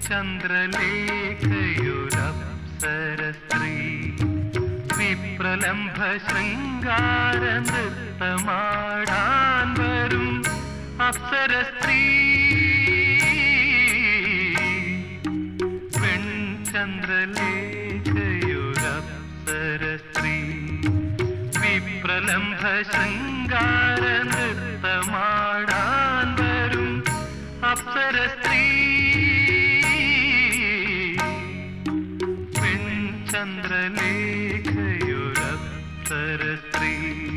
ചന്ദ്രലേഖയുരപ്സരസ്ത്രീ വിപ്രലംഭ ശൃംഗാര നൃത്തമാടാൻ വരും അപ്സരസ്ത്രീ പെൺചന്ദ്രലേഖയുരപ്സരസ്ത്രീ വിപ്രലംഭ ശൃംഗാര നൃത്തമാടാൻ വരും അപ്സരസ്ത്രീ പെൺചന്ദ്രലേഖയുരപ്സരസ്ത്രീ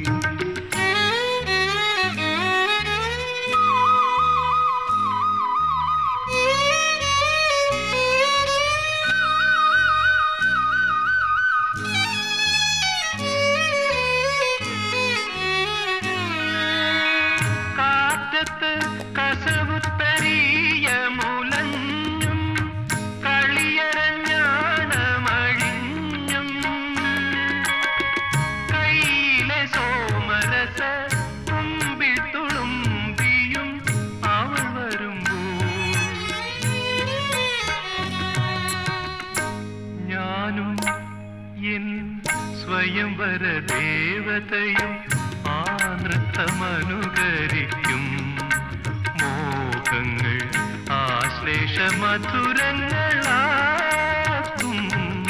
കാറ്റത്ത് കസവുത്തരീയ മുലഞ്ഞും കളിയരഞ്ഞാണമഴിഞ്ഞും കയ്യിലെ സോമരസ മുമ്പിൽ തുളുമ്പിയും അവൾ വരുമ്പോൾ ഞാനും എൻ സ്വയംവര ദേവതയും ആ നൃത്തമനുകരിക്കും മോഹങ്ങൾ ആശ്ലേഷ മധുരങ്ങളാക്കും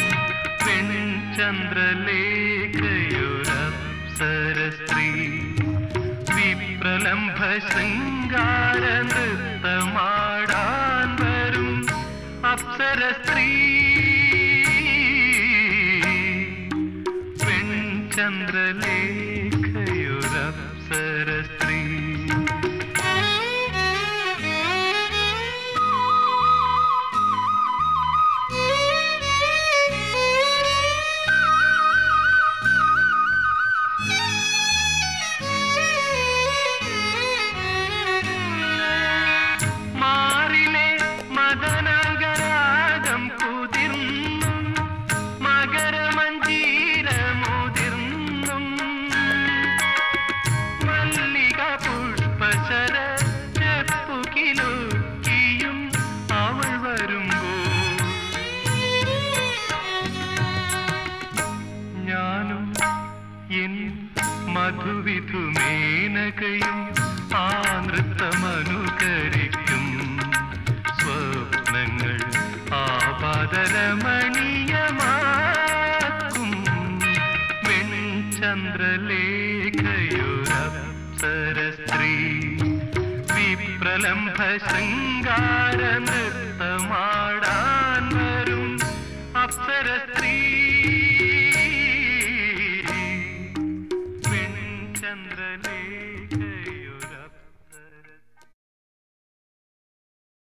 പെൺചന്ദ്രലേഖയുരപ്സരസ്ത്രീ വിപ്രലംഭ ശൃംഗാര നൃത്തമാടാൻ വരും അപ്സരസ്ത്രീ പെൺചന്ദ്രലേഖയുരപ്സരസ്ത്രീ മാറിലെ മദനാഗരാഗം കുതിർന്നും മകരമഞ്ജീരമുതിർന്നും മല്ലിക പുഷ്പശര ചെപ്പുകിലുക്കിയും അവൾ വരുമ്പോൾ ഞാനും എൻ മധുവിധുമേനകയും ആ നൃത്തമനുകരിക്കും സ്വപ്നങ്ങൾ ആപാദരമണീയമാക്കും വെൺചന്ദ്രലേഖയുരപ്സരസ്ത്രീ വിപ്രലംഭ ശൃംഗാര നൃത്തമാടാൻ വരും അപ്സരസ്ത്രീ വെൺചന്ദ്രലേഖ